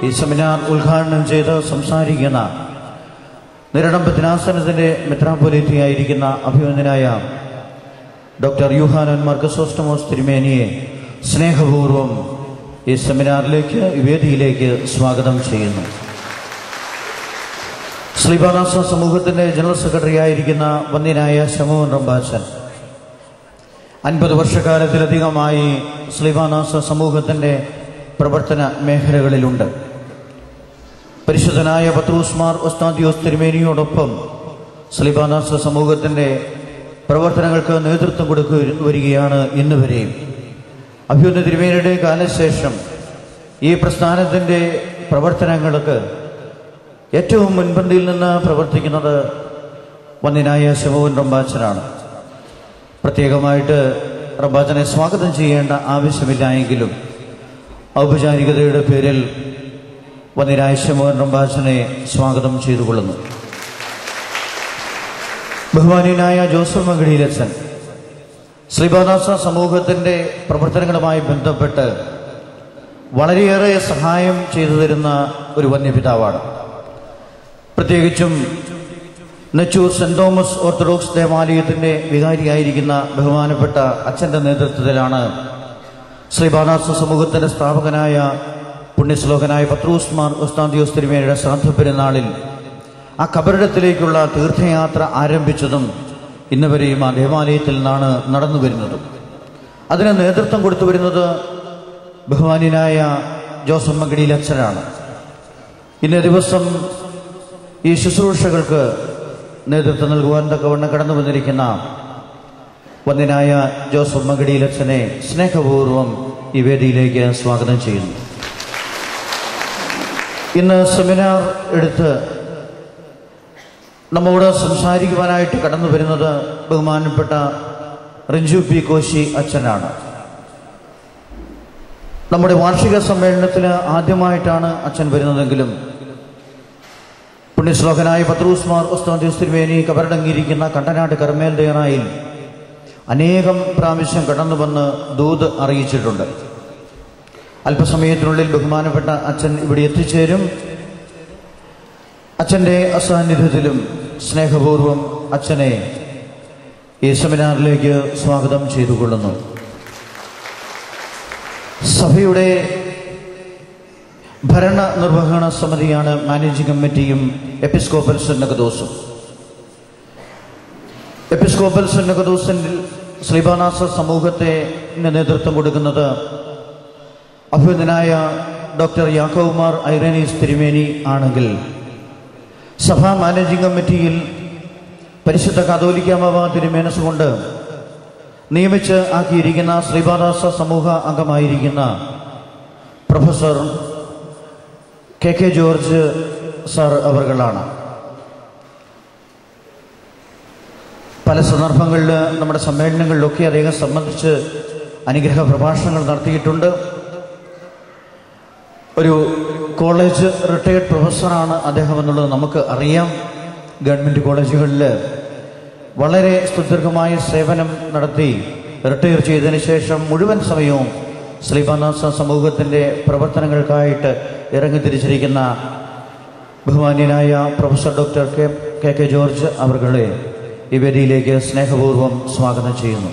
ഈ സെമിനാർ ഉദ്ഘാടനം ചെയ്ത് സംസാരിക്കുന്ന നിരണം പത്നാസനത്തിൻ്റെ മെത്രാപൊലിറ്റിയായിരിക്കുന്ന അഭിമന്യനായ ഡോക്ടർ യുഹാനൻ മാർക്കസോസ്റ്റമോസ് തിരുമേനിയെ സ്നേഹപൂർവം ഈ സെമിനാറിലേക്ക് ഈ വേദിയിലേക്ക് സ്വാഗതം ചെയ്യുന്നു ശ്രീപാദാസ സമൂഹത്തിൻ്റെ ജനറൽ സെക്രട്ടറി ആയിരിക്കുന്ന വന്യനായ ശമോൻ റംബാച്ചൻ അൻപത് വർഷക്കാലത്തിലധികമായി ശ്രീപാദാസ സമൂഹത്തിൻ്റെ പ്രവർത്തന മേഖലകളിലുണ്ട് പരിശുദ്ധനായ പത്രൂസ്മാർ ഒസ്താദിയോസ് തിരുമേനിയോടൊപ്പം ശ്രീപാദാസ സമൂഹത്തിൻ്റെ പ്രവർത്തനങ്ങൾക്ക് നേതൃത്വം കൊടുക്കു വരികയാണ് ഇന്ന് വരെയും അഭ്യുന്ന തിരുമേനിയുടെ കാലശേഷം ഈ പ്രസ്ഥാനത്തിൻ്റെ പ്രവർത്തനങ്ങൾക്ക് ഏറ്റവും മുൻപന്തിയിൽ നിന്ന് പ്രവർത്തിക്കുന്നത് വന്യനായ ശിവൻ റംബാച്ചനാണ് പ്രത്യേകമായിട്ട് റംബാച്ചനെ സ്വാഗതം ചെയ്യേണ്ട ആവശ്യമില്ല എങ്കിലും ഔപചാരികതയുടെ പേരിൽ വന്യനായ ശിവൻ റംബാച്ചനെ സ്വാഗതം ചെയ്തുകൊള്ളുന്നു ബഹുമാനീയനായ ജോസഫ് മങ്കടിയിലച്ചൻ ശ്രീപാദാസ സമൂഹത്തിൻ്റെ പ്രവർത്തനങ്ങളുമായി ബന്ധപ്പെട്ട് വളരെയേറെ സഹായം ചെയ്തു തരുന്ന ഒരു വന്യപിതാവാണ് പ്രത്യേകിച്ചും നെച്ചൂർ സെന്റ് തോമസ് ഓർത്തഡോക്സ് ദേവാലയത്തിൻ്റെ വികാരിയായിരിക്കുന്ന ബഹുമാനപ്പെട്ട അച്ഛൻ്റെ നേതൃത്വത്തിലാണ് ശ്രീപാദാസ സമൂഹത്തിൻ്റെ സ്ഥാപകനായ പുണ്യശ്ലോകനായ പത്രൂസ്മാർ ഉസ്താദിയോസ് തിരുമേനിയുടെ ശ്രാദ്ധ പെരുന്നാളിൽ ആ കബറിടത്തിലേക്കുള്ള തീർത്ഥയാത്ര ആരംഭിച്ചതും ഇന്ന് വരെയും ആ ദേവാലയത്തിൽ നിന്നാണ് നടന്നു വരുന്നത് അതിന് നേതൃത്വം കൊടുത്തു വരുന്നത് ബഹുമാന്യനായ ജോസഫ് മങ്കടിയിൽ അച്ഛനാണ് ഇന്നേ ദിവസം ഈ ശുശ്രൂഷകൾക്ക് നേതൃത്വം നൽകുവാൻ തക്കവണ്ണം കടന്നു വന്നിരിക്കുന്ന വന്യനായ ജോസഫ് മങ്കടിയിൽ അച്ഛനെ സ്നേഹപൂർവ്വം ഈ വേദിയിലേക്ക് സ്വാഗതം ചെയ്യുന്നു ഇന്ന് സെമിനാർ എടുത്ത് നമ്മോട് സംസാരിക്കുവാനായിട്ട് കടന്നു വരുന്നത് ബഹുമാനപ്പെട്ട റിഞ്ചു പി കോശി അച്ഛനാണ് നമ്മുടെ വാർഷിക സമ്മേളനത്തിൽ ആദ്യമായിട്ടാണ് അച്ഛൻ വരുന്നതെങ്കിലും പുണ്യശ്ലോകനായ പത്രൂസ്മാർ ഒസ്താന്തിയോസ് തിരുവേനി കബറടങ്ങിയിരിക്കുന്ന കണ്ടനാട് കർമ്മേൽ ദേറായിൽ അനേകം പ്രാവശ്യം കടന്നു വന്ന് ദൂത് അറിയിച്ചിട്ടുണ്ട് അല്പസമയത്തിനുള്ളിൽ ബഹുമാനപ്പെട്ട അച്ഛൻ ഇവിടെ എത്തിച്ചേരും അച്ഛൻ്റെ അസാന്നിധ്യത്തിലും സ്നേഹപൂർവം അച്ഛനെ ഈ സെമിനാറിലേക്ക് സ്വാഗതം ചെയ്തുകൊള്ളുന്നു സഭയുടെ ഭരണ നിർവഹണ സമിതിയാണ് മാനേജിംഗ് കമ്മിറ്റിയും എപ്പിസ്കോപ്പൽ സുന്നകദോസും എപ്പിസ്കോപ്പൽ സുന്നകദോസിൽ ശ്രീപാനാസ സമൂഹത്തെ നേതൃത്വം കൊടുക്കുന്നത് അഭ്യുതനായ ഡോക്ടർ യാക്കോവുമാർ ഐറനീസ് തിരുമേനി ആണെങ്കിൽ സഭാ മാനേജിംഗ് കമ്മിറ്റിയിൽ പരിശുദ്ധ കാതോലിക്കാമവ തിരുമേനസ് കൊണ്ട് നിയമിച്ച് ആക്കിയിരിക്കുന്ന ശ്രീപാദാസ സമൂഹ അംഗമായിരിക്കുന്ന professor K K George sir അവർകളാണ് പല സന്ദർഭങ്ങളിൽ നമ്മുടെ സമ്മേളനങ്ങളിലൊക്കെ അദ്ദേഹം സംബന്ധിച്ച് അനുഗ്രഹ പ്രഭാഷണങ്ങൾ നടത്തിയിട്ടുണ്ട് ഒരു കോളേജ് റിട്ടയർഡ് പ്രൊഫസറാണ് അദ്ദേഹം എന്നുള്ളത് നമുക്ക് അറിയാം ഗവൺമെൻറ് കോളേജുകളിൽ വളരെ സുദീർഘമായ സേവനം നടത്തി റിട്ടയർ ചെയ്തതിന് ശേഷം മുഴുവൻ സമയവും ശ്രീപാദാസ സമൂഹത്തിൻ്റെ പ്രവർത്തനങ്ങൾക്കായിട്ട് ഇറങ്ങിത്തിരിച്ചിരിക്കുന്ന ബഹുമാന്യനായ professor doctor K K K George അവർകളെ ഈ വേദിയിലേക്ക് സ്നേഹപൂർവ്വം സ്വാഗതം ചെയ്യുന്നു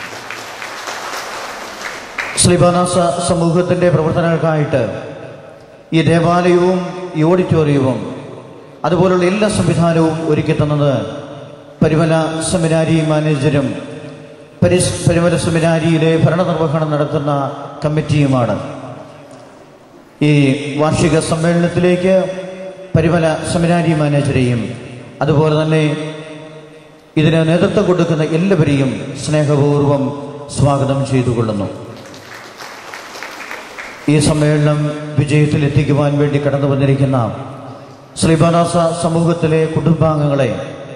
ശ്രീപാദാസ സമൂഹത്തിൻ്റെ പ്രവർത്തനങ്ങൾക്കായിട്ട് ഈ ദേവാലയവും ഈ ഓഡിറ്റോറിയവും അതുപോലുള്ള എല്ലാ സംവിധാനവും ഒരുക്കി തന്നത് പരിമല സെമിനാരി മാനേജരും പരിസ് പരിമല സെമിനാരിയിലെ ഭരണനിർവഹണം നടത്തുന്ന കമ്മിറ്റിയുമാണ് ഈ വാർഷിക സമ്മേളനത്തിലേക്ക് പരിമല സെമിനാരി മാനേജരെയും അതുപോലെ തന്നെ ഇതിന് നേതൃത്വം കൊടുക്കുന്ന എല്ലാവരെയും സ്നേഹപൂർവ്വം സ്വാഗതം ചെയ്തുകൊള്ളുന്നു ഈ സമ്മേളനം വിജയത്തിൽ എത്തിക്കുവാൻ വേണ്ടി കടന്നു വന്നിരിക്കുന്ന ശ്രീബാനാസ സമൂഹത്തിലെ കുടുംബാംഗങ്ങളെ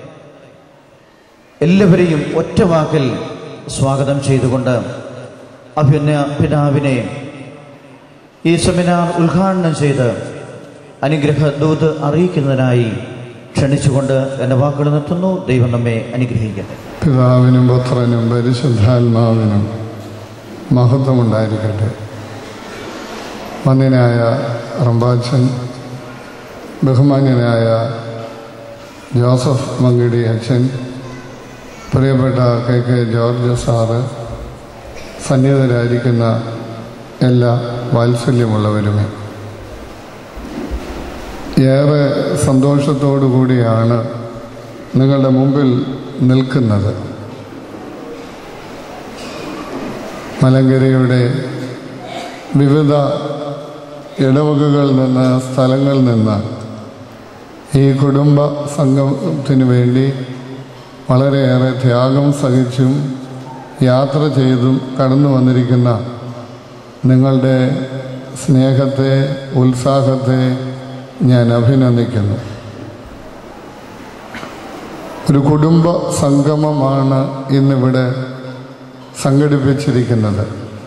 എല്ലാവരെയും ഒറ്റ വാക്കിൽ സ്വാഗതം ചെയ്തുകൊണ്ട് അഭ്യുന്ന പിതാവിനെ ഈ സെമിനാർ ഉദ്ഘാടനം ചെയ്ത് അനുഗ്രഹ ദൂത് അറിയിക്കുന്നതിനായി ക്ഷണിച്ചുകൊണ്ട് എൻ്റെ വാക്കുകൾ നിർത്തുന്നു ദൈവം നമ്മെ അനുഗ്രഹിക്കട്ടെ പിതാവിനും പുത്രനും പരിശുദ്ധാത്മാവിനും മഹത്വമുണ്ടായിരിക്കട്ടെ മന്യനായ റംബാച്ചൻ ബഹുമാന്യനായ ജോസഫ് മങ്കിടി അച്ഛൻ പ്രിയപ്പെട്ട കെ കെ ജോർജ് സാറ് സന്നിഹിതരായിരിക്കുന്ന എല്ലാ വാത്സല്യമുള്ളവരുമേ ഏറെ സന്തോഷത്തോടു കൂടിയാണ് നിങ്ങളുടെ മുമ്പിൽ നിൽക്കുന്നത് മലങ്കരയുടെ വിവിധ ഇടവകകളിൽ നിന്ന് സ്ഥലങ്ങളിൽ നിന്ന് ഈ കുടുംബ സംഘത്തിന് വേണ്ടി വളരെയേറെ ത്യാഗം സഹിച്ചും യാത്ര ചെയ്തും കടന്നു വന്നിരിക്കുന്ന നിങ്ങളുടെ സ്നേഹത്തെ ഉത്സാഹത്തെ ഞാൻ അഭിനന്ദിക്കുന്നു ഒരു കുടുംബ സംഗമമാണ് ഇന്നിവിടെ സംഘടിപ്പിച്ചിരിക്കുന്നത്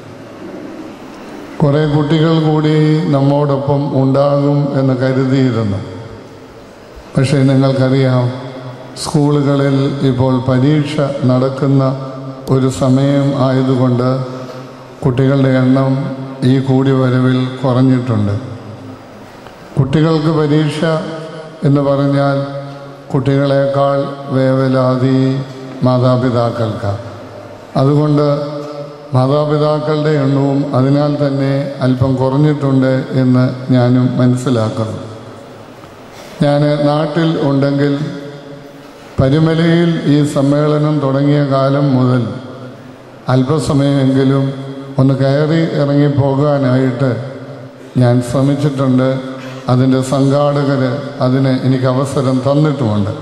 കുറേ കുട്ടികൾ കൂടി നമ്മോടൊപ്പം ഉണ്ടാകും എന്ന് കരുതിയിരുന്നു പക്ഷേ നിങ്ങൾക്കറിയാം സ്കൂളുകളിൽ ഇപ്പോൾ പരീക്ഷ നടക്കുന്ന ഒരു സമയം ആയതുകൊണ്ട് കുട്ടികളുടെ എണ്ണം ഈ കൂടി വരവിൽ കുറഞ്ഞിട്ടുണ്ട് കുട്ടികൾക്ക് പരീക്ഷ എന്ന് പറഞ്ഞാൽ കുട്ടികളെക്കാൾ വേവലാതി മാതാപിതാക്കൾക്കാണ് അതുകൊണ്ട് മാതാപിതാക്കളുടെ എണ്ണവും അതിനാൽ തന്നെ അല്പം കുറഞ്ഞിട്ടുണ്ട് എന്ന് ഞാനും മനസ്സിലാക്കുന്നു ഞാൻ നാട്ടിൽ ഉണ്ടെങ്കിൽ പരുമലയിൽ ഈ സമ്മേളനം തുടങ്ങിയ കാലം മുതൽ അല്പസമയമെങ്കിലും ഒന്ന് കയറി ഇറങ്ങി പോകാനായിട്ട് ഞാൻ ശ്രമിച്ചിട്ടുണ്ട് അതിൻ്റെ സംഘാടകർ അതിന് എനിക്ക് അവസരം തന്നിട്ടുമുണ്ട്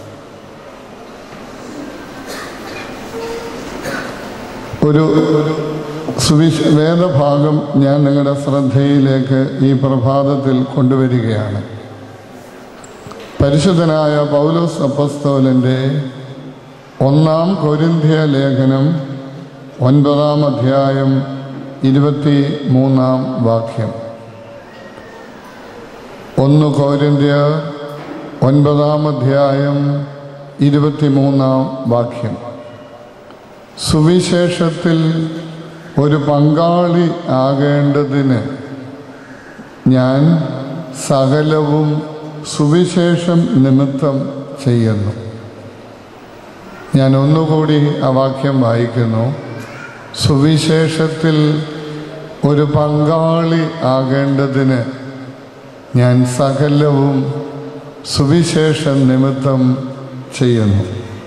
ഒരു സുവിശ വേദഭാഗം ഞാൻ നിങ്ങളുടെ ശ്രദ്ധയിലേക്ക് ഈ പ്രഭാതത്തിൽ കൊണ്ടുവരികയാണ് പരിശുദ്ധനായ പൗലോസ് അപ്പസ്തോലൻ്റെ ഒന്നാം കൊരിന്ധ്യ ലേഖനം ഒൻപതാം അധ്യായം ഇരുപത്തി മൂന്നാം വാക്യം ഒന്ന് കോരിന്ത്യ ഒൻപതാം അധ്യായം ഇരുപത്തിമൂന്നാം വാക്യം സുവിശേഷത്തിൽ ഒരു പങ്കാളി ആകേണ്ടതിന് ഞാൻ സകലവും സുവിശേഷം നിമിത്തം ചെയ്യുന്നു ഞാൻ ഒന്നുകൂടി ആ വാക്യം വായിക്കുന്നു സുവിശേഷത്തിൽ ഒരു പങ്കാളി ആകേണ്ടതിന് ഞാൻ സകലവും സുവിശേഷം നിമിത്തം ചെയ്യുന്നു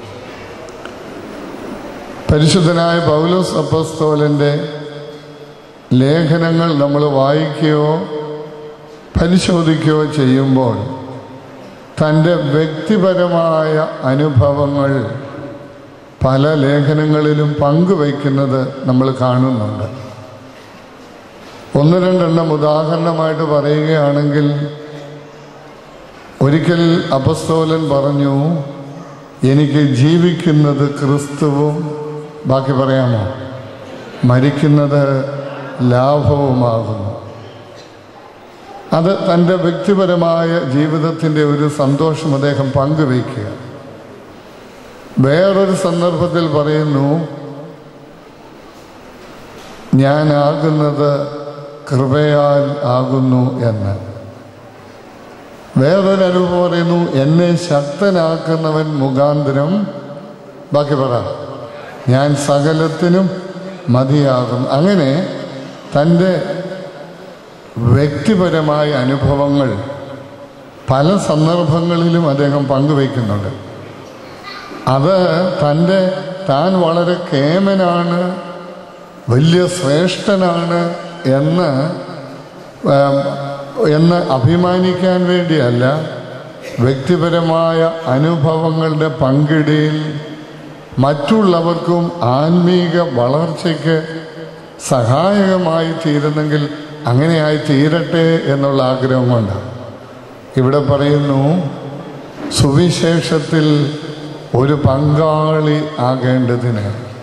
പരിശുദ്ധനായ പൗലോസ് അപ്പസ്തോലൻ്റെ ലേഖനങ്ങൾ നമ്മൾ വായിക്കുകയോ പരിശോധിക്കുകയോ ചെയ്യുമ്പോൾ തൻ്റെ വ്യക്തിപരമായ അനുഭവങ്ങൾ പല ലേഖനങ്ങളിലും പങ്കുവയ്ക്കുന്നത് നമ്മൾ കാണുന്നുണ്ട് ഒന്ന് രണ്ടെണ്ണം ഉദാഹരണമായിട്ട് പറയുകയാണെങ്കിൽ ഒരിക്കൽ അപസ്തോലൻ പറഞ്ഞു എനിക്ക് ജീവിക്കുന്നത് ക്രിസ്തുവും ബാക്കി പറയാമോ മരിക്കുന്നത് ലാഭവുമാകുന്നു അത് തൻ്റെ വ്യക്തിപരമായ ജീവിതത്തിൻ്റെ ഒരു സന്തോഷം അദ്ദേഹം പങ്കുവയ്ക്കുക വേറൊരു സന്ദർഭത്തിൽ പറയുന്നു ഞാനാകുന്നത് കൃപയാൽ ആകുന്നു എന്ന് വേറൊരു അനുഭവം പറയുന്നു എന്നെ ശക്തനാക്കുന്നവൻ മുഖാന്തരം ബാക്കി പറ ഞാൻ സകലത്തിനും മതിയാകും അങ്ങനെ തൻ്റെ വ്യക്തിപരമായ അനുഭവങ്ങൾ പല സന്ദർഭങ്ങളിലും അദ്ദേഹം പങ്കുവയ്ക്കുന്നുണ്ട് അത് തൻ്റെ താൻ വളരെ കേമനാണ് വലിയ ശ്രേഷ്ഠനാണ് എന്ന് ഏം, എന്ന് അഭിമാനിക്കാൻ വേണ്ടിയല്ല വ്യക്തിപരമായ അനുഭവങ്ങളുടെ പങ്കിടയിൽ മറ്റുള്ളവർക്കും ആത്മീക വളർച്ചയ്ക്ക് സഹായകമായി തീരുന്നെങ്കിൽ അങ്ങനെയായി തീരട്ടെ എന്നുള്ള ആഗ്രഹം കൊണ്ടാണ് ഇവിടെ പറയുന്നു സുവിശേഷത്തിൽ ഒരു പങ്കാളി ആകേണ്ടതിന്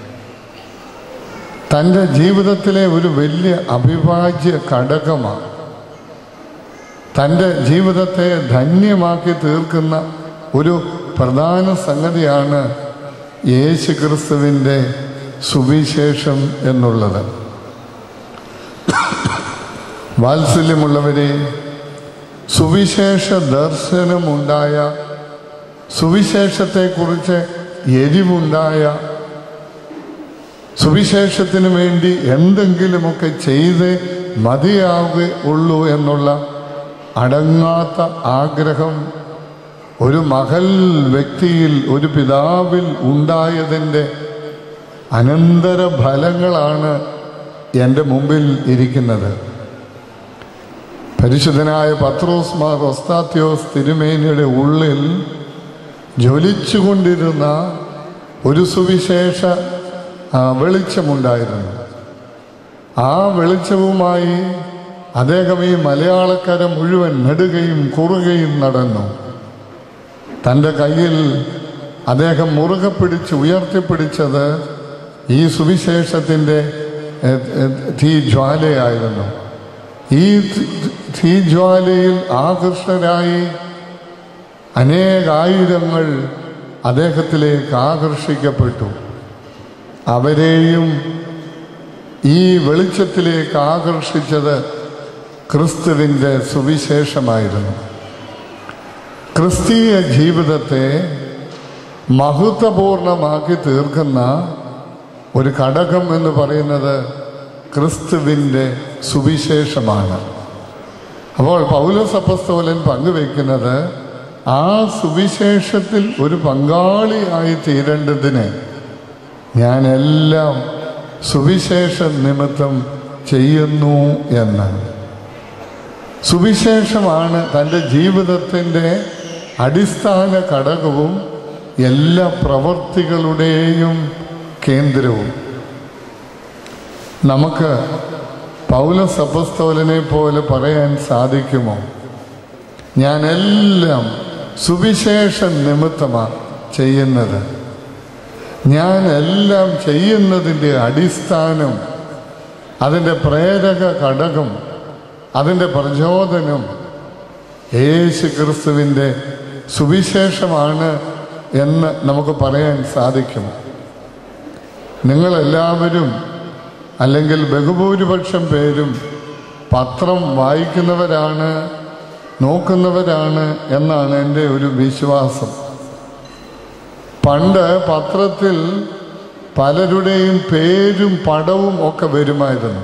തൻ്റെ ജീവിതത്തിലെ ഒരു വലിയ അവിഭാജ്യ ഘടകമാണ് തൻ്റെ ജീവിതത്തെ ധന്യമാക്കി തീർക്കുന്ന ഒരു പ്രധാന സംഗതിയാണ് യേശു ക്രിസ്തുവിൻ്റെ സുവിശേഷം എന്നുള്ളത് വാത്സല്യമുള്ളവരെ സുവിശേഷ ദർശനമുണ്ടായ സുവിശേഷത്തെക്കുറിച്ച് എരിവുണ്ടായ സുവിശേഷത്തിന് വേണ്ടി എന്തെങ്കിലുമൊക്കെ ചെയ്ത് മതിയാവുകയുള്ളൂ എന്നുള്ള അടങ്ങാത്ത ആഗ്രഹം ഒരു മകൾ വ്യക്തിയിൽ ഒരു പിതാവിൽ ഉണ്ടായതിൻ്റെ അനന്തര ഫലങ്ങളാണ് എൻ്റെ മുമ്പിൽ ഇരിക്കുന്നത് പരിശുദ്ധനായ പത്രോസ് മാർ ഒസ്താത്യോസ് തിരുമേനിയുടെ ഉള്ളിൽ ജ്വലിച്ചുകൊണ്ടിരുന്ന ഒരു സുവിശേഷ ആ, വെളിച്ചമുണ്ടായിരുന്നു ആ വെളിച്ചവുമായി അദ്ദേഹം ഈ മലയാളക്കര മുഴുവൻ നെടുകയും കുറുകയും നടന്നു തൻ്റെ കയ്യിൽ അദ്ദേഹം മുറുകെ പിടിച്ച് ഉയർത്തിപ്പിടിച്ചത് ഈ സുവിശേഷത്തിൻ്റെ എ, എ, തീജ്വാലയായിരുന്നു ഈ തി- തീജ്വാലയിൽ ആകർഷരായി അനേകായിരങ്ങൾ അദ്ദേഹത്തിലേക്ക് ആകർഷിക്കപ്പെട്ടു അവരെയും ഈ വെളിച്ചത്തിലേക്ക് ആകർഷിച്ചത് ക്രിസ്തുവിൻ്റെ സുവിശേഷമായിരുന്നു ക്രിസ്തീയ ജീവിതത്തെ മഹത്വപൂർണമാക്കി തീർക്കുന്ന ഒരു ഘടകം എന്ന് പറയുന്നത് ക്രിസ്തുവിൻ്റെ സുവിശേഷമാണ് അപ്പോൾ പൗലോസ് അപ്പസ്തോലൻ പങ്കുവെക്കുന്നത് ആ സുവിശേഷത്തിൽ ഒരു പങ്കാളിയായി തീരേണ്ടതിന് ഞാനെല്ലാം സുവിശേഷ നിമിത്തം ചെയ്യുന്നു എന്നാണ് സുവിശേഷമാണ് തൻ്റെ ജീവിതത്തിൻ്റെ അടിസ്ഥാന ഘടകവും എല്ലാ പ്രവർത്തികളുടെയും കേന്ദ്രവും നമുക്ക് പൗലസ് അപ്പസ്തോലനെ പോലെ പറയാൻ സാധിക്കുമോ ഞാനെല്ലാം സുവിശേഷ നിമിത്തമാണ് ചെയ്യുന്നത് ഞാൻ എല്ലാം ചെയ്യുന്നതിൻ്റെ അടിസ്ഥാനം അതിൻ്റെ പ്രേരക ഘടകം അതിൻ്റെ പ്രചോദനം യേശു ക്രിസ്തുവിൻ്റെ സുവിശേഷമാണ് എന്ന് നമുക്ക് പറയാൻ സാധിക്കും നിങ്ങളെല്ലാവരും അല്ലെങ്കിൽ ബഹുഭൂരിപക്ഷം പേരും പത്രം വായിക്കുന്നവരാണ് നോക്കുന്നവരാണ് എന്നാണ് എൻ്റെ ഒരു വിശ്വാസം പണ്ട് പത്രത്തിൽ പലരുടെയും പേരും പടവും ഒക്കെ വരുമായിരുന്നു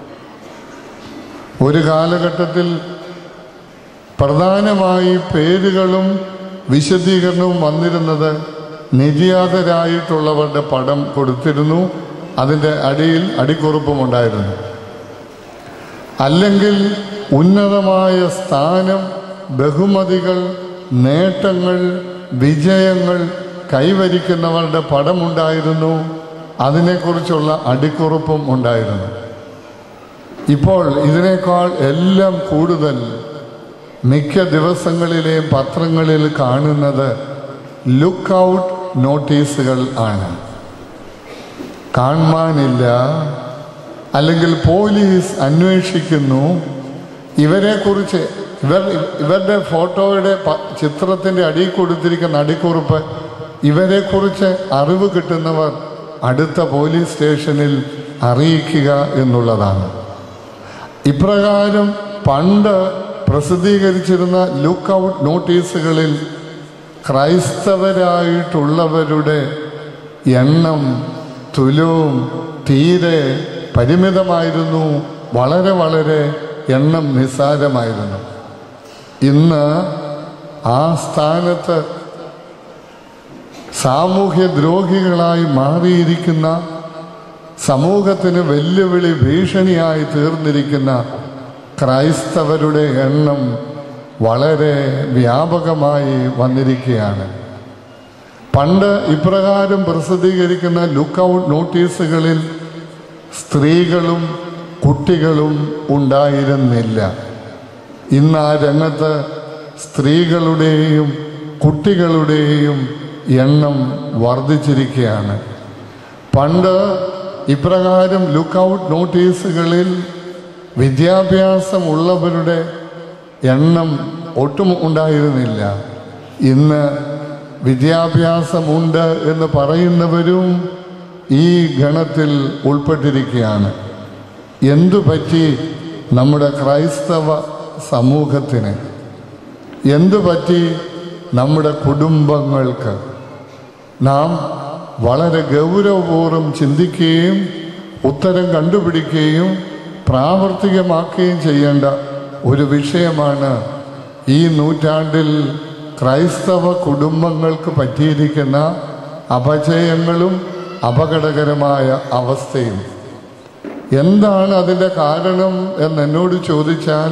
ഒരു കാലഘട്ടത്തിൽ പ്രധാനമായി പേരുകളും വിശദീകരണവും വന്നിരുന്നത് നിര്യാതരായിട്ടുള്ളവരുടെ പടം കൊടുത്തിരുന്നു അതിൻ്റെ അടിയിൽ അടിക്കുറിപ്പും ഉണ്ടായിരുന്നു അല്ലെങ്കിൽ ഉന്നതമായ സ്ഥാനം ബഹുമതികൾ നേട്ടങ്ങൾ വിജയങ്ങൾ കൈവരിക്കുന്നവരുടെ പടമുണ്ടായിരുന്നു അതിനെക്കുറിച്ചുള്ള അടിക്കുറിപ്പും ഉണ്ടായിരുന്നു ഇപ്പോൾ ഇതിനേക്കാൾ എല്ലാം കൂടുതൽ മിക്ക ദിവസങ്ങളിലെയും പത്രങ്ങളിൽ കാണുന്നത് ലുക്ക് ഔട്ട് നോട്ടീസുകൾ ആണ് കാണാനില്ല അല്ലെങ്കിൽ പോലീസ് അന്വേഷിക്കുന്നു ഇവരെക്കുറിച്ച് ഇവർ ഇവരുടെ ഫോട്ടോയുടെ പ- ചിത്രത്തിൻ്റെ അടിയിൽ കൊടുത്തിരിക്കുന്ന അടിക്കുറിപ്പ് ഇവരെക്കുറിച്ച് അറിവ് കിട്ടുന്നവർ അടുത്ത പോലീസ് സ്റ്റേഷനിൽ അറിയിക്കുക എന്നുള്ളതാണ് ഇപ്രകാരം പണ്ട് പ്രസിദ്ധീകരിച്ചിരുന്ന ലുക്ക് ഔട്ട് നോട്ടീസുകളിൽ ക്രൈസ്തവരായിട്ടുള്ളവരുടെ എണ്ണം തുലവും തീരെ പരിമിതമായിരുന്നു വളരെ വളരെ എണ്ണം നിസ്സാരമായിരുന്നു ഇന്ന് ആ സ്ഥാനത്ത് സാമൂഹ്യ ദ്രോഹികളായി മാറിയിരിക്കുന്ന സമൂഹത്തിന് വെല്ലുവിളി ഭീഷണിയായി തീർന്നിരിക്കുന്ന ക്രൈസ്തവരുടെ എണ്ണം വളരെ വ്യാപകമായി വന്നിരിക്കുകയാണ് പണ്ട് ഇപ്രകാരം പ്രസിദ്ധീകരിക്കുന്ന ലുക്ക് ഔട്ട് നോട്ടീസുകളിൽ സ്ത്രീകളും കുട്ടികളും ഉണ്ടായിരുന്നില്ല ഇന്ന് ആ രംഗത്ത് സ്ത്രീകളുടെയും കുട്ടികളുടെയും എണ്ണം വർദ്ധിച്ചിരിക്കുകയാണ് പണ്ട് ഇപ്രകാരം ലുക്ക് ഔട്ട് നോട്ടീസുകളിൽ വിദ്യാഭ്യാസമുള്ളവരുടെ എണ്ണം ഒട്ടും ഉണ്ടായിരുന്നില്ല ഇന്ന് വിദ്യാഭ്യാസമുണ്ട് എന്ന് പറയുന്നവരും ഈ ഗണത്തിൽ ഉൾപ്പെട്ടിരിക്കുകയാണ് എന്തു പറ്റി നമ്മുടെ ക്രൈസ്തവ സമൂഹത്തിന് എന്തു പറ്റി നമ്മുടെ കുടുംബങ്ങൾക്ക് നാം വളരെ ഗൗരവപൂർവ്വം ചിന്തിക്കുകയും ഉത്തരം കണ്ടുപിടിക്കുകയും പ്രാവർത്തികമാക്കുകയും ചെയ്യേണ്ട ഒരു വിഷയമാണ് ഈ നൂറ്റാണ്ടിൽ ക്രൈസ്തവ കുടുംബങ്ങൾക്ക് പറ്റിയിരിക്കുന്ന അപജയങ്ങളും അപകടകരമായ അവസ്ഥയും എന്താണ് അതിൻ്റെ കാരണം എന്ന് എന്നോട് ചോദിച്ചാൽ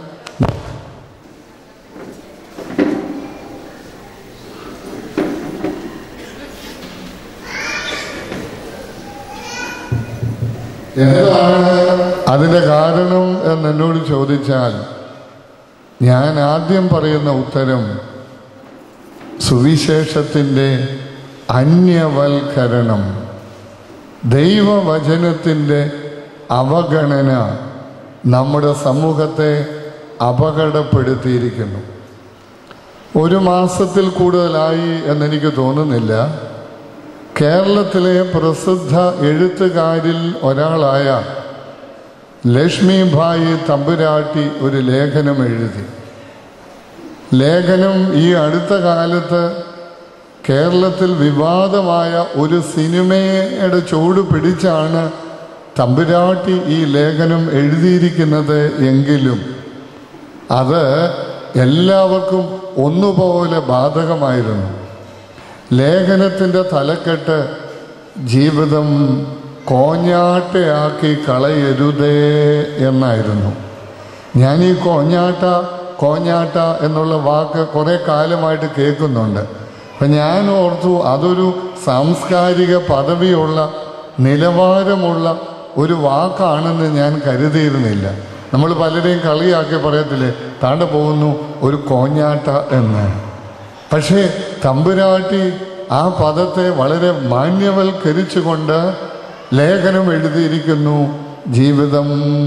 എന്താണ് അതിൻ്റെ കാരണം എന്ന് എന്നോട് ചോദിച്ചാൽ ഞാൻ ആദ്യം പറയുന്ന ഉത്തരം സുവിശേഷത്തിൻ്റെ അന്യവൽക്കരണം ദൈവവചനത്തിൻ്റെ അവഗണന നമ്മുടെ സമൂഹത്തെ അപകടപ്പെടുത്തിയിരിക്കുന്നു ഒരു മാസത്തിൽ കൂടുതലായി എന്നെനിക്ക് തോന്നുന്നില്ല കേരളത്തിലെ പ്രസിദ്ധ എഴുത്തുകാരിൽ ഒരാളായ ലക്ഷ്മിഭായി തമ്പുരാട്ടി ഒരു ലേഖനം എഴുതി ലേഖനം ഈ അടുത്ത കാലത്ത് കേരളത്തിൽ വിവാദമായ ഒരു സിനിമയുടെ ചൂട് പിടിച്ചാണ് തമ്പുരാട്ടി ഈ ലേഖനം എഴുതിയിരിക്കുന്നത് എങ്കിലും അത് എല്ലാവർക്കും ഒന്നുപോലെ ബാധകമായിരുന്നു ലേഖനത്തിൻ്റെ തലക്കെട്ട് ജീവിതം കോഞ്ഞാട്ടയാക്കി കളയരുതേ എന്നായിരുന്നു ഞാൻ ഈ കോഞ്ഞാട്ട കോഞ്ഞാട്ട എന്നുള്ള വാക്ക് കുറേ കാലമായിട്ട് കേൾക്കുന്നുണ്ട് അപ്പം ഞാൻ ഓർത്തു അതൊരു സാംസ്കാരിക പദവിയുള്ള നിലവാരമുള്ള ഒരു വാക്കാണെന്ന് ഞാൻ കരുതിയിരുന്നില്ല നമ്മൾ പലരെയും കളിയാക്കി പറയത്തില്ലേ താണ്ട പോകുന്നു ഒരു കോഞ്ഞാട്ട എന്ന് പക്ഷേ തമ്പുരാട്ടി ആ പദത്തെ വളരെ മാന്യവൽക്കരിച്ചുകൊണ്ട് ലേഖനം എഴുതിയിരിക്കുന്നു ജീവിതം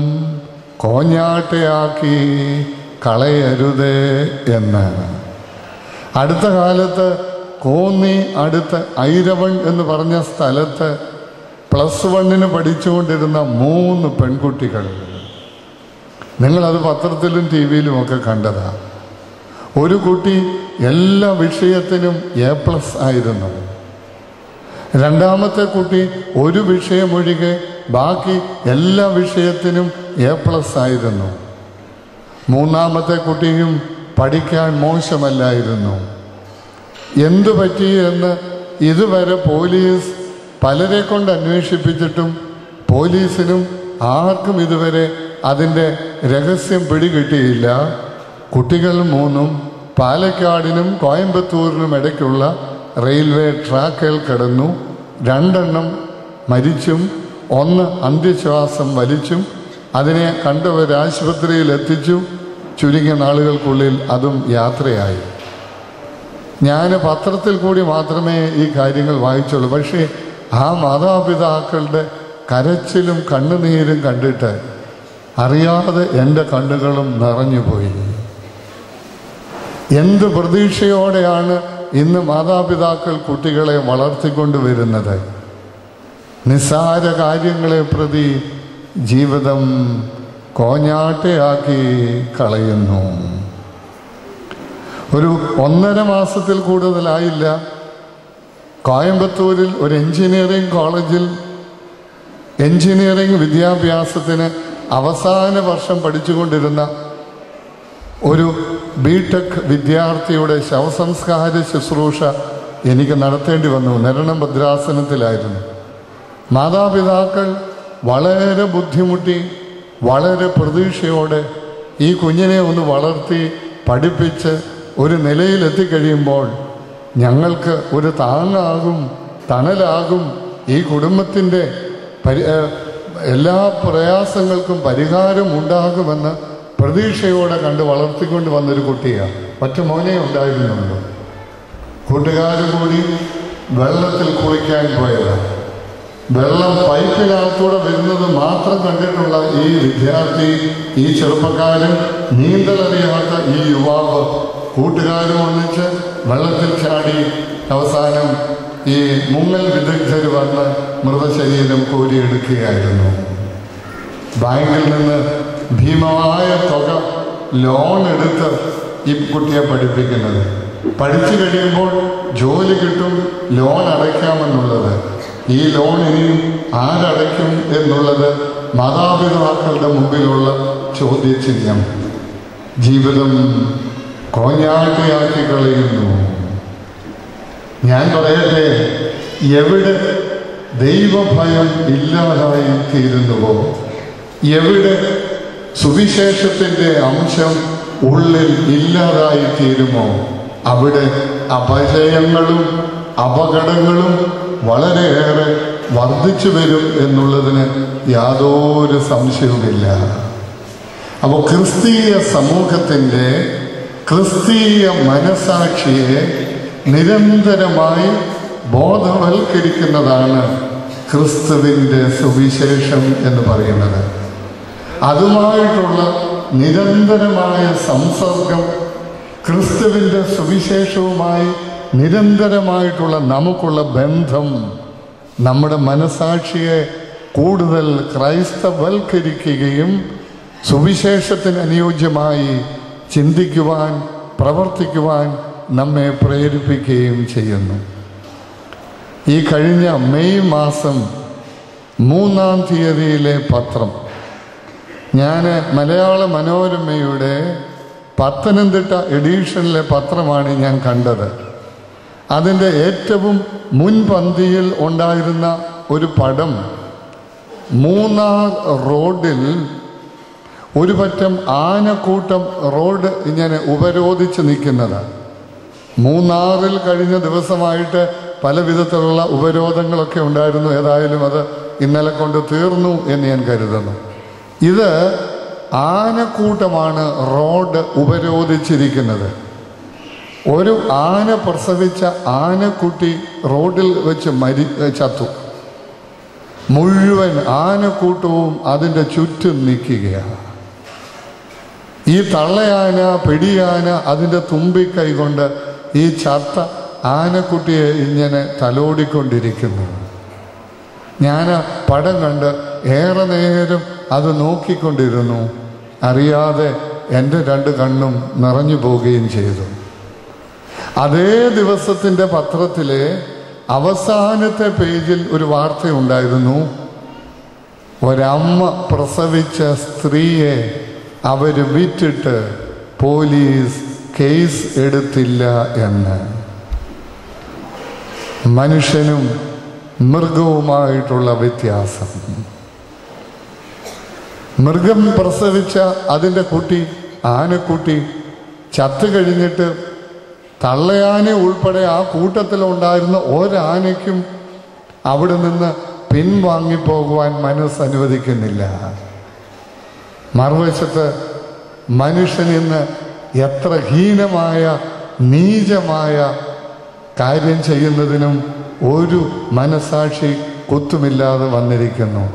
കോഞ്ഞാട്ടയാക്കി കളയരുതേ എന്ന് അടുത്ത കാലത്ത് കോന്നി അടുത്ത് ഐരവൺ എന്ന് പറഞ്ഞ സ്ഥലത്ത് പ്ലസ് വണ്ണിന് പഠിച്ചുകൊണ്ടിരുന്ന മൂന്ന് പെൺകുട്ടികൾ നിങ്ങളത് പത്രത്തിലും ടി വിയിലും ഒക്കെ കണ്ടതാണ് ഒരു കുട്ടി എല്ലാ വിഷയത്തിനും എ പ്ലസ് ആയിരുന്നു രണ്ടാമത്തെ കുട്ടി ഒരു വിഷയമൊഴികെ ബാക്കി എല്ലാ വിഷയത്തിനും എ പ്ലസ് ആയിരുന്നു മൂന്നാമത്തെ കുട്ടിയും പഠിക്കാൻ മോശമല്ലായിരുന്നു എന്തു പറ്റി എന്ന് ഇതുവരെ പോലീസ് പലരെ കൊണ്ട് അന്വേഷിപ്പിച്ചിട്ടും പോലീസിനും ആർക്കും ഇതുവരെ അതിൻ്റെ രഹസ്യം പിടികിട്ടിയില്ല കുട്ടികൾ മൂന്നും പാലക്കാടിനും കോയമ്പത്തൂരിനും ഇടയ്ക്കുള്ള റെയിൽവേ ട്രാക്കിൽ കിടന്നു രണ്ടെണ്ണം മരിച്ചും ഒന്ന് അന്ത്യശ്വാസം വലിച്ചും അതിനെ കണ്ടവർ ആശുപത്രിയിൽ എത്തിച്ചു ചുരുങ്ങിയ നാളുകൾക്കുള്ളിൽ അതും യാത്രയായി ഞാൻ പത്രത്തിൽ കൂടി മാത്രമേ ഈ കാര്യങ്ങൾ വായിച്ചുള്ളൂ പക്ഷേ ആ മാതാപിതാക്കളുടെ കരച്ചിലും കണ്ണുനീരും കണ്ടിട്ട് അറിയാതെ എൻ്റെ കണ്ണുകളും നിറഞ്ഞുപോയി എന്ത് പ്രതീക്ഷയോടെയാണ് ഇന്ന് മാതാപിതാക്കൾ കുട്ടികളെ വളർത്തിക്കൊണ്ടുവരുന്നത് നിസ്സാര കാര്യങ്ങളെ പ്രതി ജീവിതം കോഞ്ഞാട്ടയാക്കി കളയുന്നു ഒരു ഒന്നര മാസത്തിൽ കൂടുതലായില്ല കോയമ്പത്തൂരിൽ ഒരു എഞ്ചിനീയറിംഗ് കോളേജിൽ എഞ്ചിനീയറിംഗ് വിദ്യാഭ്യാസത്തിന് അവസാന വർഷം പഠിച്ചുകൊണ്ടിരുന്ന ഒരു ബി ടെക് വിദ്യാർത്ഥിയുടെ ശവസംസ്കാര ശുശ്രൂഷ എനിക്ക് നടത്തേണ്ടി വന്നു നരണം ഭദ്രാസനത്തിലായിരുന്നു മാതാപിതാക്കൾ വളരെ ബുദ്ധിമുട്ടി വളരെ പ്രതീക്ഷയോടെ ഈ കുഞ്ഞിനെ ഒന്ന് വളർത്തി പഠിപ്പിച്ച് ഒരു നിലയിലെത്തിക്കഴിയുമ്പോൾ ഞങ്ങൾക്ക് ഒരു താങ്ങാകും തണലാകും ഈ കുടുംബത്തിൻ്റെ പരി ഏഹ് എല്ലാ പ്രയാസങ്ങൾക്കും പരിഹാരം ഉണ്ടാകുമെന്ന് പ്രതീക്ഷയോടെ കണ്ട് വളർത്തിക്കൊണ്ട് വന്നൊരു കുട്ടിയാണ് ഒറ്റ മോനെ ഉണ്ടായിരുന്നുള്ളൂ കൂട്ടുകാരും കൂടി വെള്ളത്തിൽ കുളിക്കാൻ പോയതാണ് വെള്ളം പൈപ്പിനകത്തൂടെ വരുന്നത് മാത്രം കണ്ടിട്ടുള്ള ഈ വിദ്യാർത്ഥി ഈ ചെറുപ്പക്കാരൻ നീന്തലറിയാത്ത ഈ യുവാവ് കൂട്ടുകാരും ഒന്നിച്ച് വെള്ളത്തിൽ ചാടി അവസാനം ഈ മുങ്ങൽ വിദഗ്ധർ വന്ന് മൃതശരീരം കോരിയെടുക്കുകയായിരുന്നു ബാങ്കിൽ നിന്ന് ഭീമമായ തുക ലോൺ എടുത്ത് ഈ കുട്ടിയെ പഠിപ്പിക്കുന്നത് പഠിച്ചു കഴിയുമ്പോൾ ജോലി കിട്ടും ലോൺ അടയ്ക്കാമെന്നുള്ളത് ഈ ലോൺ ഇനിയും ആരടയ്ക്കും എന്നുള്ളത് മാതാപിതാക്കളുടെ മുമ്പിലുള്ള ചോദ്യചിഹ്നം ജീവിതം കോഞ്ഞാട്ടയാക്കി കളയുന്നു ഞാൻ പറയട്ടെ എവിടെ ദൈവഭയം ഇല്ലാതായി തീരുന്നുവോ എവിടെ സുവിശേഷത്തിന്റെ അംശം ഉള്ളിൽ ഇല്ലാതായി തീരുമോ അവിടെ അപജയങ്ങളും അപകടങ്ങളും വളരെയേറെ വർദ്ധിച്ചു വരും എന്നുള്ളതിന് യാതൊരു സംശയവുമില്ല അപ്പോൾ ക്രിസ്തീയ സമൂഹത്തിൻ്റെ ക്രിസ്തീയ മനസാക്ഷിയെ നിരന്തരമായി ബോധവൽക്കരിക്കുന്നതാണ് ക്രിസ്തുവിൻ്റെ സുവിശേഷം എന്ന് പറയുന്നത് അതുമായിട്ടുള്ള നിരന്തരമായ സംസർഗം ക്രിസ്തുവിൻ്റെ സുവിശേഷവുമായി നിരന്തരമായിട്ടുള്ള നമുക്കുള്ള ബന്ധം നമ്മുടെ മനസാക്ഷിയെ കൂടുതൽ ക്രൈസ്തവൽക്കരിക്കുകയും സുവിശേഷത്തിന് അനുയോജ്യമായി ചിന്തിക്കുവാൻ പ്രവർത്തിക്കുവാൻ നമ്മെ പ്രേരിപ്പിക്കുകയും ചെയ്യുന്നു ഈ കഴിഞ്ഞ മെയ് മാസം മൂന്നാം തീയതിയിലെ പത്രം ഞാൻ മലയാള മനോരമയുടെ പത്തനംതിട്ട എഡീഷനിലെ പത്രമാണ് ഞാൻ കണ്ടത് അതിൻ്റെ ഏറ്റവും മുൻപന്തിയിൽ ഉണ്ടായിരുന്ന ഒരു പടം മൂന്നാർ റോഡിൽ ഒരു പറ്റം ആനക്കൂട്ടം റോഡ് ഇങ്ങനെ ഉപരോധിച്ച് നിൽക്കുന്നത് മൂന്നാറിൽ കഴിഞ്ഞ ദിവസമായിട്ട് പല വിധത്തിലുള്ള ഉപരോധങ്ങളൊക്കെ ഉണ്ടായിരുന്നു ഏതായാലും അത് ഇന്നലെ കൊണ്ട് തീർന്നു എന്ന് ഞാൻ കരുതുന്നു ഇത് ആനക്കൂട്ടമാണ് റോഡ് ഉപരോധിച്ചിരിക്കുന്നത് ഒരു ആന പ്രസവിച്ച ആനക്കുട്ടി റോഡിൽ വെച്ച് മരി ചത്തു മുഴുവൻ ആനക്കൂട്ടവും അതിൻ്റെ ചുറ്റും നിൽക്കുകയാണ് ഈ തള്ളയാന പെടിയാന അതിൻ്റെ തുമ്പിക്കൈ കൊണ്ട് ഈ ചത്ത ആനക്കുട്ടിയെ ഇങ്ങനെ തലോടിക്കൊണ്ടിരിക്കുന്നു ഞാൻ ആ പടം കണ്ട് ഏറെ നേരം അത് നോക്കിക്കൊണ്ടിരുന്നു അറിയാതെ എൻ്റെ രണ്ട് കണ്ണും നിറഞ്ഞു പോവുകയും ചെയ്തു അതേ ദിവസത്തിൻ്റെ പത്രത്തിലെ അവസാനത്തെ പേജിൽ ഒരു വാർത്തയുണ്ടായിരുന്നു ഒരമ്മ പ്രസവിച്ച സ്ത്രീയെ അവർ വിറ്റിട്ട് പോലീസ് കേസ് എടുത്തില്ല എന്ന് മനുഷ്യനും മൃഗവുമായിട്ടുള്ള വ്യത്യാസം മൃഗം പ്രസവിച്ച അതിൻ്റെ കുട്ടി ആനക്കുട്ടി ചത്തു കഴിഞ്ഞിട്ട് തള്ളയാന ഉൾപ്പെടെ ആ കൂട്ടത്തിലുണ്ടായിരുന്ന ഒരാനയ്ക്കും അവിടെ നിന്ന് പിൻവാങ്ങിപ്പോകുവാൻ മനസ്സ് അനുവദിക്കുന്നില്ല മറുവശത്ത് മനുഷ്യൻ ഇന്ന് എത്ര ഹീനമായ നീചമായ കാര്യം ചെയ്യുന്നതിനും ഒരു മനസാക്ഷി കുത്തുമില്ലാതെ വന്നിരിക്കുന്നു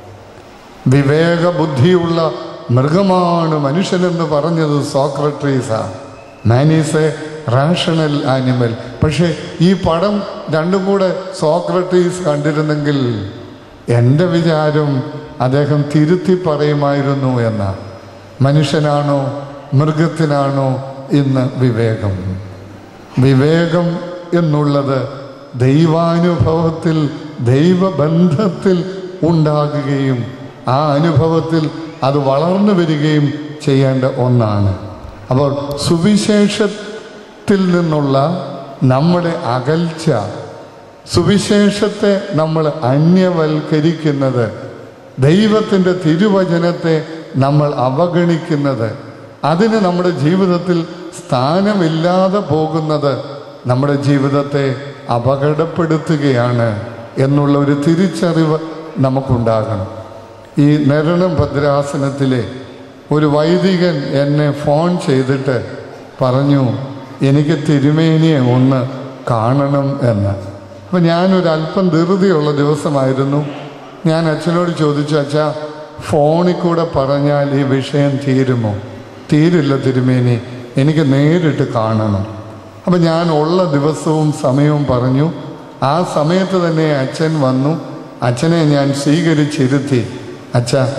വിവേക ബുദ്ധിയുള്ള മൃഗമാണ് മനുഷ്യനെന്ന് പറഞ്ഞത് സോക്രട്ടീസാ man is a rational animal പക്ഷേ ഈ പടം രണ്ടും കൂടെ സോക്രട്ടീസ് കണ്ടിരുന്നെങ്കിൽ എൻ്റെ വിചാരം അദ്ദേഹം തിരുത്തി പറയുമായിരുന്നു എന്ന മനുഷ്യനാണോ മൃഗത്തിനാണോ ഇന്ന് വിവേകം വിവേകം എന്നുള്ളത് ദൈവാനുഭവത്തിൽ ദൈവബന്ധത്തിൽ ഉണ്ടാകുകയും ആ അനുഭവത്തിൽ അത് വളർന്നു വരികയും ചെയ്യേണ്ട ഒന്നാണ് അപ്പോൾ സുവിശേഷത്തിൽ നിന്നുള്ള നമ്മുടെ അകൽച്ച സുവിശേഷത്തെ നമ്മൾ അന്യവൽക്കരിക്കുന്നത് ദൈവത്തിൻ്റെ തിരുവചനത്തെ നമ്മൾ അവഗണിക്കുന്നത് അതിന് നമ്മുടെ ജീവിതത്തിൽ സ്ഥാനമില്ലാതെ പോകുന്നത് നമ്മുടെ ജീവിതത്തെ അപകടപ്പെടുത്തുകയാണ് എന്നുള്ള ഒരു തിരിച്ചറിവ് നമുക്കുണ്ടാകണം ഈ നരണം ഭദ്രാസനത്തിലെ ഒരു വൈദികൻ എന്നെ ഫോൺ ചെയ്തിട്ട് പറഞ്ഞു എനിക്ക് തിരുമേനിയെ ഒന്ന് കാണണം എന്ന് അപ്പം ഞാനൊരു അല്പം ധൃതിയുള്ള ദിവസമായിരുന്നു ഞാൻ അച്ഛനോട് ചോദിച്ചു അച്ഛാ ഫോണിൽ കൂടെ പറഞ്ഞാൽ ഈ വിഷയം തീരുമോ തീരില്ല തിരുമേനി എനിക്ക് നേരിട്ട് കാണണം അപ്പം ഞാൻ ഉള്ള ദിവസവും സമയവും പറഞ്ഞു ആ സമയത്ത് തന്നെ അച്ഛൻ വന്നു അച്ഛനെ ഞാൻ സ്വീകരിച്ചിരുത്തി അച്ഛ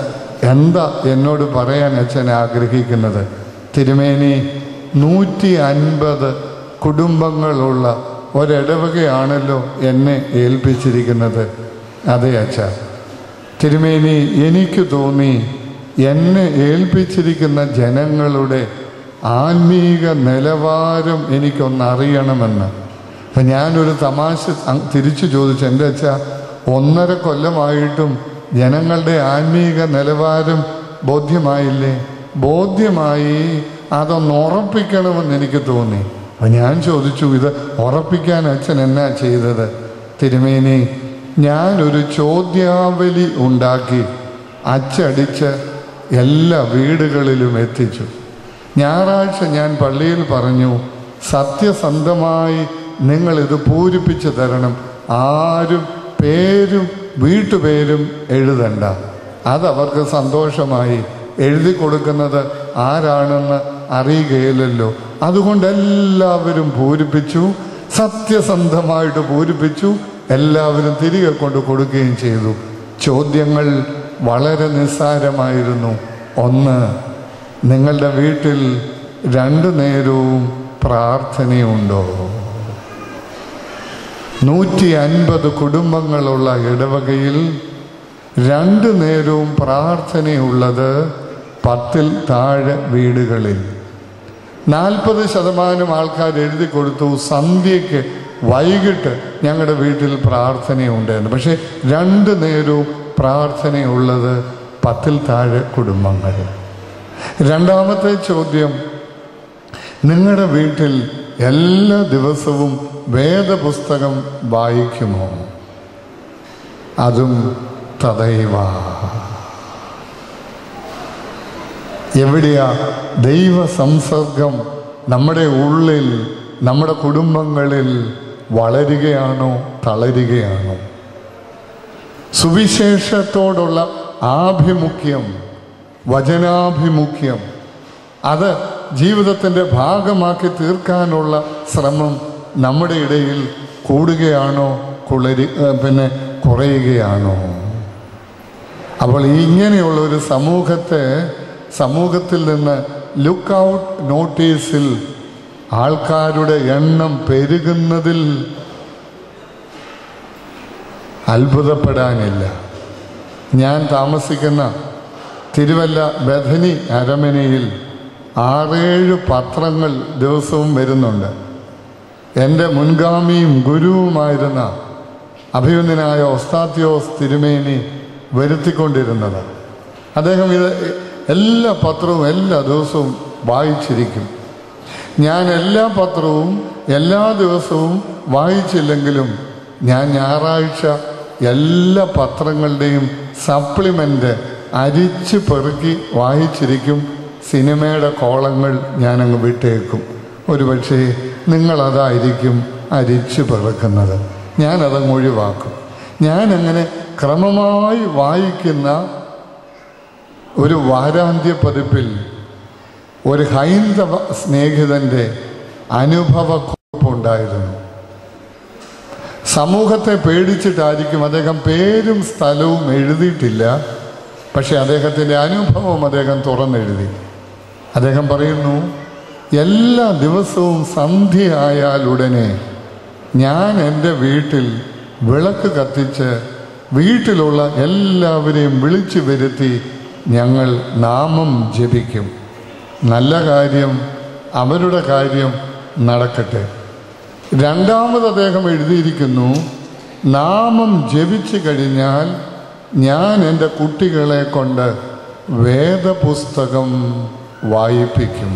എന്താ എന്നോട് പറയാൻ അച്ഛൻ ആഗ്രഹിക്കുന്നത് തിരുമേനി നൂറ്റി അൻപത് കുടുംബങ്ങളുള്ള ഒരിടവകയാണല്ലോ എന്നെ ഏൽപ്പിച്ചിരിക്കുന്നത് അതെ അച്ഛ തിരുമേനി എനിക്ക് തോന്നി എന്നെ ഏൽപ്പിച്ചിരിക്കുന്ന ജനങ്ങളുടെ ആത്മീക നിലവാരം എനിക്കൊന്നറിയണമെന്ന് അപ്പം ഞാനൊരു തമാശ അ- തിരിച്ചു ചോദിച്ചു എൻ്റെ അച്ഛ ഒന്നര കൊല്ലമായിട്ടും ജനങ്ങളുടെ ആത്മീക നിലവാരം ബോധ്യമായില്ലേ ബോധ്യമായി അതൊന്ന് ഉറപ്പിക്കണമെന്ന് എനിക്ക് തോന്നി അപ്പം ഞാൻ ചോദിച്ചു ഇത് ഉറപ്പിക്കാൻ അച്ഛൻ എന്നാ ചെയ്തത് തിരുമേനി ഞാനൊരു ചോദ്യാവലി ഉണ്ടാക്കി അച്ചടിച്ച് എല്ലാ വീടുകളിലും എത്തിച്ചു ഞായറാഴ്ച ഞാൻ പള്ളിയിൽ പറഞ്ഞു സത്യസന്ധമായി നിങ്ങൾ ഇത് പൂരിപ്പിച്ചു തരണം ആരും പേരും വീട്ടുപേരും എഴുതണ്ട അതവർക്ക് സന്തോഷമായി എഴുതി കൊടുക്കുന്നത് ആരാണെന്ന് അറിയുകയില്ലല്ലോ അതുകൊണ്ട് എല്ലാവരും പൂരിപ്പിച്ചു സത്യസന്ധമായിട്ട് പൂരിപ്പിച്ചു എല്ലാവരും തിരികെ കൊണ്ട് കൊടുക്കുകയും ചെയ്തു ചോദ്യങ്ങൾ വളരെ നിസ്സാരമായിരുന്നു ഒന്ന് നിങ്ങളുടെ വീട്ടിൽ രണ്ടു നേരവും പ്രാർത്ഥനയുണ്ടോ നൂറ്റി അൻപത് കുടുംബങ്ങളുള്ള ഇടവകയിൽ രണ്ടു നേരവും പ്രാർത്ഥനയുള്ളത് പത്തിൽ താഴെ വീടുകളിൽ നാൽപ്പത് ശതമാനം ആൾക്കാർ എഴുതി കൊടുത്തു സന്ധ്യയ്ക്ക് വൈകിട്ട് ഞങ്ങളുടെ വീട്ടിൽ പ്രാർത്ഥനയുണ്ടായിരുന്നു പക്ഷേ രണ്ട് നേരവും പ്രാർത്ഥനയുള്ളത് പത്തിൽ താഴെ കുടുംബങ്ങളിൽ രണ്ടാമത്തെ ചോദ്യം നിങ്ങളുടെ വീട്ടിൽ എല്ലാ ദിവസവും വേദപുസ്തകം വായിക്കുമോ അതും തദൈവ എവിടെയാ ദൈവ സംസർഗം നമ്മുടെ ഉള്ളിൽ നമ്മുടെ കുടുംബങ്ങളിൽ വളരുകയാണോ തളരുകയാണോ സുവിശേഷത്തോടുള്ള ആഭിമുഖ്യം വചനാഭിമുഖ്യം അത് ജീവിതത്തിൻ്റെ ഭാഗമാക്കി തീർക്കാനുള്ള ശ്രമം നമ്മുടെ ഇടയിൽ കൂടുകയാണോ കുളരി ഏ, പിന്നെ കുറയുകയാണോ അപ്പോൾ ഇങ്ങനെയുള്ള ഒരു സമൂഹത്തെ സമൂഹത്തിൽ നിന്ന് ലുക്ക് ഔട്ട് നോട്ടീസിൽ ആൾക്കാരുടെ എണ്ണം പെരുകുന്നതിൽ അത്ഭുതപ്പെടാനില്ല ഞാൻ താമസിക്കുന്ന തിരുവല്ല ബഥനി അരമനയിൽ ആറേഴ് പത്രങ്ങൾ ദിവസവും വരുന്നുണ്ട് എൻ്റെ മുൻഗാമിയും ഗുരുവുമായിരുന്ന അഭിമന്യനായ ഒസ്താത്യോസ് തിരുമേനി വരുത്തിക്കൊണ്ടിരുന്നത് അദ്ദേഹം ഇത് എല്ലാ പത്രവും എല്ലാ ദിവസവും വായിച്ചിരിക്കും ഞാൻ എല്ലാ പത്രവും എല്ലാ ദിവസവും വായിച്ചില്ലെങ്കിലും ഞാൻ ഞായറാഴ്ച എല്ലാ പത്രങ്ങളുടെയും സപ്ലിമെൻ്റ് അരിച്ച് പെറുക്കി വായിച്ചിരിക്കും സിനിമയുടെ കോളങ്ങൾ ഞാനങ്ങ് വിട്ടേക്കും ഒരുപക്ഷെ നിങ്ങളതായിരിക്കും അരിച്ച് പെറുക്കുന്നത് ഞാനതങ്ങ് ഒഴിവാക്കും ഞാനങ്ങനെ ക്രമമായി വായിക്കുന്ന ഒരു വാരാന്ത്യ പതിപ്പിൽ ഒരു ഹൈന്ദവ സ്നേഹിതൻ്റെ അനുഭവക്കുറിപ്പുണ്ടായിരുന്നു സമൂഹത്തെ പേടിച്ചിട്ടായിരിക്കും അദ്ദേഹം പേരും സ്ഥലവും എഴുതിയിട്ടില്ല പക്ഷെ അദ്ദേഹത്തിൻ്റെ അനുഭവം അദ്ദേഹം തുറന്നെഴുതി അദ്ദേഹം പറയുന്നു എല്ലാ ദിവസവും സന്ധ്യ ആയാൽ ഉടനെ ഞാൻ എൻ്റെ വീട്ടിൽ വിളക്ക് കത്തിച്ച് വീട്ടിലുള്ള എല്ലാവരെയും വിളിച്ചു വരുത്തി ഞങ്ങൾ നാമം ജപിക്കും നല്ല കാര്യം അവരുടെ കാര്യം നടക്കട്ടെ രണ്ടാമത് അദ്ദേഹം എഴുതിയിരിക്കുന്നു നാമം ജപിച്ചു കഴിഞ്ഞാൽ ഞാൻ എൻ്റെ കുട്ടികളെ കൊണ്ട് വേദപുസ്തകം വായിപ്പിക്കും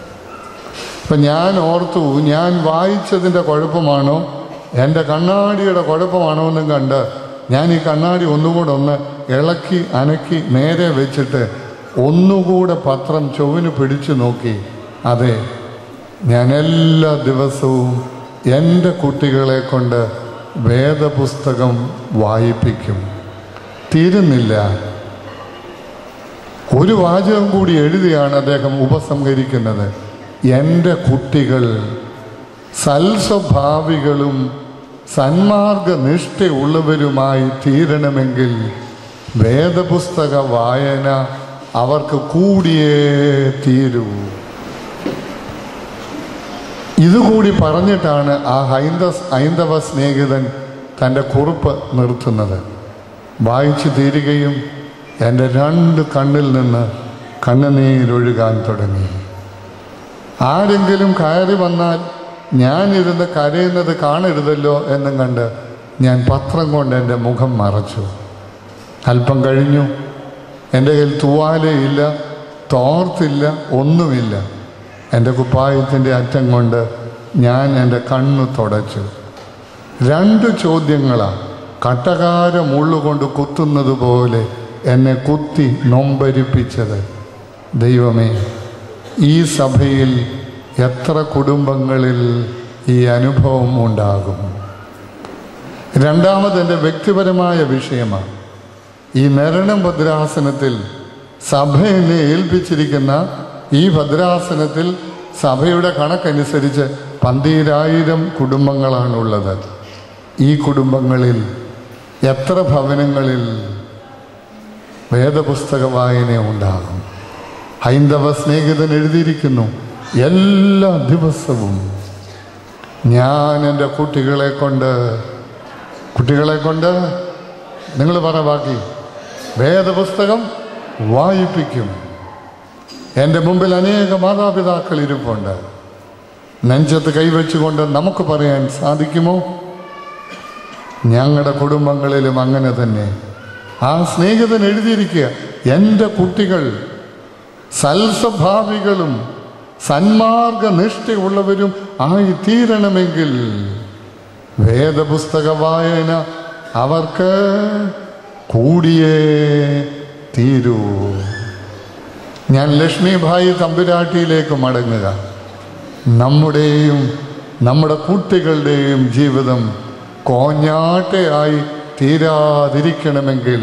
അപ്പം ഞാൻ ഓർത്തു ഞാൻ വായിച്ചതിൻ്റെ കുഴപ്പമാണോ എൻ്റെ കണ്ണാടിയുടെ കുഴപ്പമാണോ എന്നും കണ്ട് ഞാൻ ഈ കണ്ണാടി ഒന്നുകൂടെ ഒന്ന് ഇളക്കി അനക്കി നേരെ വെച്ചിട്ട് ഒന്നുകൂടെ പത്രം ചൊവ്വിന് പിടിച്ചു നോക്കി അതെ ഞാൻ എല്ലാ ദിവസവും എൻ്റെ കുട്ടികളെ കൊണ്ട് വേദപുസ്തകം വായിപ്പിക്കും തീരുന്നില്ല ഒരു വാചകം കൂടി എഴുതിയാണ് അദ്ദേഹം ഉപസംഹരിക്കുന്നത് എൻ്റെ കുട്ടികൾ സൽസ്വഭാവികളും സന്മാർഗനിഷ്ഠയുള്ളവരുമായി തീരണമെങ്കിൽ വേദപുസ്തക വായന അവർക്ക് കൂടിയേ തീരൂ ഇതുകൂടി പറഞ്ഞിട്ടാണ് ആ ഹൈന്ദ ഹൈന്ദവ സ്നേഹിതൻ തൻ്റെ കുറിപ്പ് നിർത്തുന്നത് വായിച്ചു തീരുകയും എൻ്റെ രണ്ട് കണ്ണിൽ നിന്ന് കണ്ണുനീരൊഴുകാൻ തുടങ്ങി ആരെങ്കിലും കയറി വന്നാൽ ഞാനിരുന്ന് കരയുന്നത് കാണരുതല്ലോ എന്നും കണ്ട് ഞാൻ പത്രം കൊണ്ട് എൻ്റെ മുഖം മറച്ചു അല്പം കഴിഞ്ഞു എൻ്റെ കയ്യിൽ തൂവാലയില്ല തോർത്തില്ല ഒന്നുമില്ല എൻ്റെ കുപ്പായത്തിൻ്റെ അറ്റം കൊണ്ട് ഞാൻ എൻ്റെ കണ്ണു തുടച്ചു രണ്ട് ചോദ്യങ്ങളാണ് കട്ടകാര മുള്ളുകൊണ്ട് കുത്തുന്നത് പോലെ എന്നെ കുത്തി നൊമ്പരിപ്പിച്ചത് ദൈവമേ ഈ സഭയിൽ എത്ര കുടുംബങ്ങളിൽ ഈ അനുഭവം ഉണ്ടാകും രണ്ടാമത് എൻ്റെ വ്യക്തിപരമായ വിഷയമാണ് ഈ നരണം ഭദ്രാസനത്തിൽ സഭ എന്നെ ഏൽപ്പിച്ചിരിക്കുന്ന ഈ ഭദ്രാസനത്തിൽ സഭയുടെ കണക്കനുസരിച്ച് പന്തീരായിരം കുടുംബങ്ങളാണുള്ളത് ഈ കുടുംബങ്ങളിൽ എത്ര ഭവനങ്ങളിൽ വേദപുസ്തക വായന ഉണ്ടാകും ഹൈന്ദവ സ്നേഹിതൻ എഴുതിയിരിക്കുന്നു എല്ലാ ദിവസവും ഞാൻ എൻ്റെ കുട്ടികളെ കൊണ്ട് കുട്ടികളെ കൊണ്ട് നിങ്ങൾ പറ ബാക്കി വേദപുസ്തകം വായിപ്പിക്കും എൻ്റെ മുമ്പിൽ അനേക മാതാപിതാക്കൾ ഇരിപ്പുണ്ട് നെഞ്ചത്ത് കൈവച്ചുകൊണ്ട് നമുക്ക് പറയാൻ സാധിക്കുമോ ഞങ്ങളുടെ കുടുംബങ്ങളിലും അങ്ങനെ തന്നെ ആ സ്നേഹിതൻ എഴുതിയിരിക്കുക എൻ്റെ കുട്ടികൾ സൽസ്വഭാവികളും സന്മാർഗനിഷ്ഠയുള്ളവരും ആയി തീരണമെങ്കിൽ വേദപുസ്തക വായന അവർക്ക് കൂടിയേ തീരൂ ഞാൻ ലക്ഷ്മിഭായി തമ്പുരാട്ടിയിലേക്ക് മടങ്ങുക നമ്മുടെയും നമ്മുടെ കുട്ടികളുടെയും ജീവിതം കോഞ്ഞാട്ടയായി തീരാതിരിക്കണമെങ്കിൽ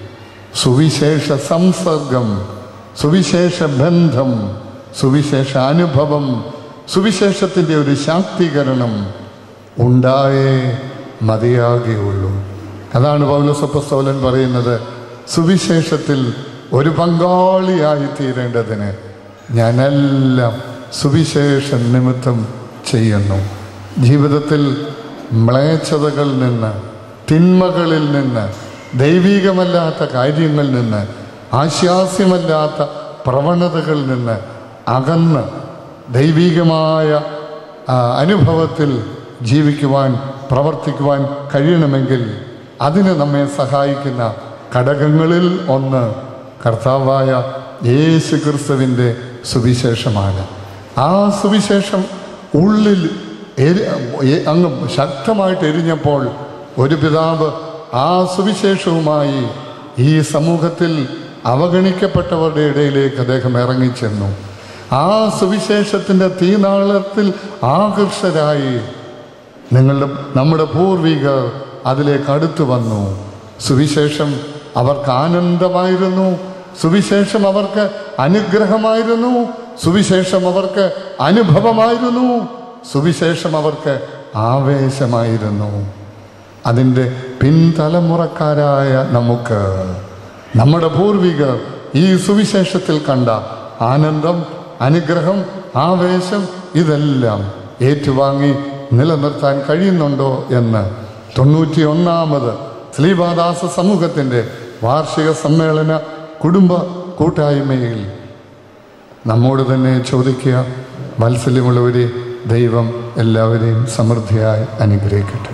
സുവിശേഷ സംസർഗം സുവിശേഷ ബന്ധം സുവിശേഷ അനുഭവം സുവിശേഷത്തിൻ്റെ ഒരു ശാക്തീകരണം ഉണ്ടായേ മതിയാകുകയുള്ളൂ അതാണ് പൗലസപ്പസ്തോലൻ പറയുന്നത് സുവിശേഷത്തിൽ ഒരു പങ്കാളിയായി തീരേണ്ടതിന് ഞാനെല്ലാം സുവിശേഷ നിമിത്തം ചെയ്യുന്നു ജീവിതത്തിൽ മ്ലേച്ഛതകളിൽ നിന്ന് തിന്മകളിൽ നിന്ന് ദൈവികമല്ലാത്ത കാര്യങ്ങളിൽ നിന്ന് ആശ്വാസ്യമല്ലാത്ത പ്രവണതകളിൽ നിന്ന് അകന്ന് ദൈവികമായ ആ, അനുഭവത്തിൽ ജീവിക്കുവാൻ പ്രവർത്തിക്കുവാൻ കഴിയണമെങ്കിൽ അതിന് നമ്മെ സഹായിക്കുന്ന ഘടകങ്ങളിൽ ഒന്ന് കർത്താവായ യേശു ക്രിസ്തുവിൻ്റെ സുവിശേഷമാണ് ആ സുവിശേഷം ഉള്ളിൽ എരി- എ- അങ്ങ് ശക്തമായിട്ട് എരിഞ്ഞപ്പോൾ ഒരു പിതാവ് ആ സുവിശേഷവുമായി ഈ സമൂഹത്തിൽ അവഗണിക്കപ്പെട്ടവരുടെ ഇടയിലേക്ക് അദ്ദേഹം ഇറങ്ങിച്ചെന്നു ആ സുവിശേഷത്തിൻ്റെ തീനാളത്തിൽ ആകർഷരായി നിങ്ങളുടെ നമ്മുടെ പൂർവികർ അതിലേക്ക് അടുത്തു വന്നു സുവിശേഷം അവർക്ക് ആനന്ദമായിരുന്നു സുവിശേഷം അവർക്ക് അനുഗ്രഹമായിരുന്നു സുവിശേഷം അവർക്ക് അനുഭവമായിരുന്നു സുവിശേഷം അവർക്ക് ആവേശമായിരുന്നു അതിൻ്റെ പിൻതലമുറക്കാരായ നമുക്ക് നമ്മുടെ പൂർവികർ ഈ സുവിശേഷത്തിൽ കണ്ട ആനന്ദം അനുഗ്രഹം ആവേശം ഇതെല്ലാം ഏറ്റുവാങ്ങി നിലനിർത്താൻ കഴിയുന്നുണ്ടോ എന്ന് തൊണ്ണൂറ്റി ഒന്നാമത് ശ്രീപാദാസ സമൂഹത്തിൻ്റെ വാർഷിക സമ്മേളന കുടുംബ കൂട്ടായ്മയിൽ നമ്മോട് തന്നെ ചോദിക്കുക വാത്സല്യമുള്ളവരെ ദൈവം എല്ലാവരെയും സമൃദ്ധിയായി അനുഗ്രഹിക്കട്ടെ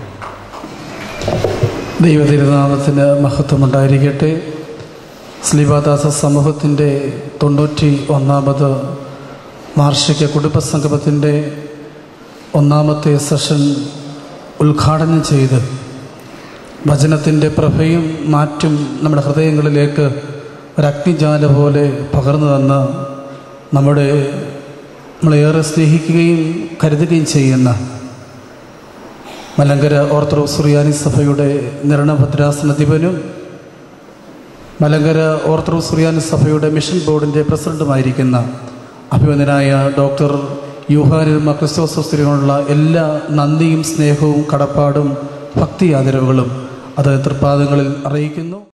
ദൈവതിരുനാമത്തിന് മഹത്വമുണ്ടായിരിക്കട്ടെ സ്ലീബാദാസ സമൂഹത്തിൻ്റെ തൊണ്ണൂറ്റി ഒന്നാമത് വാർഷിക കുടുംബസംഗമത്തിൻ്റെ ഒന്നാമത്തെ സെഷൻ ഉദ്ഘാടനം ചെയ്ത് വചനത്തിൻ്റെ പ്രഭയും മാറ്റും നമ്മുടെ ഹൃദയങ്ങളിലേക്ക് ഒരു അഗ്നിജാല പോലെ പകർന്നു തന്ന് നമ്മുടെ നമ്മളേറെ സ്നേഹിക്കുകയും കരുതുകയും ചെയ്യുന്ന മലങ്കര ഓർത്തഡോക്സ് സുറിയാനി സഭയുടെ നിരണഭദ്രാസനധിപനും മലങ്കര ഓർത്തഡോക്സ് സുറിയാനി സഭയുടെ മിഷൻ ബോർഡിൻ്റെ പ്രസിഡന്റുമായിരിക്കുന്ന അഭിമന്യനായ ഡോക്ടർ യൂഹാനിർമ്മ ക്രിസ്തോസ്തിരികളുള്ള എല്ലാ നന്ദിയും സ്നേഹവും കടപ്പാടും ഭക്തി ആദരവുകളും അത് തൃപ്പാദങ്ങളിൽ അറിയിക്കുന്നു